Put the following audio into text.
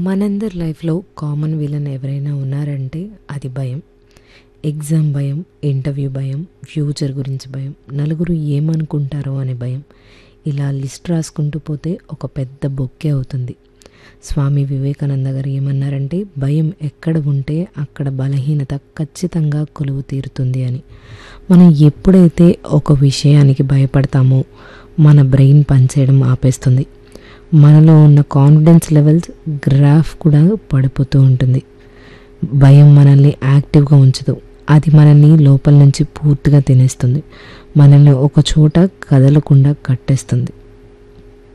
మనందరి లైఫ్లో common villain ఎవరైనా ఉన్నారంటే అది భయం ఎగ్జామ్ భయం ఇంటర్వ్యూ భయం ఫ్యూచర్ గురించి భయం నలుగురు ఏమనుకుంటారో అనే భయం ఇలా లిస్ట్ రాసుకుంటూ పోతే ఒక పెద్ద బొక్కే అవుతుంది స్వామి వివేకానంద గారు ఏమన్నారంటే భయం ఎక్కడ ఉంటే అక్కడ బలహీనత ఖచ్చితంగా కొలువు తీరుతుంది అని మనం ఎప్పుడైతే ఒక విషయానికి భయపడతామో మన బ్రెయిన్ పనిచేయడం ఆపేస్తుంది మనలో ఉన్న కాన్ఫిడెన్స్ లెవెల్స్ గ్రాఫ్ కూడా పడిపోతూ ఉంటుంది భయం మనల్ని యాక్టివ్గా ఉంచదు అది మనల్ని లోపల నుంచి పూర్తిగా తినేస్తుంది మనల్ని ఒక చోట కదలకుండా కట్టేస్తుంది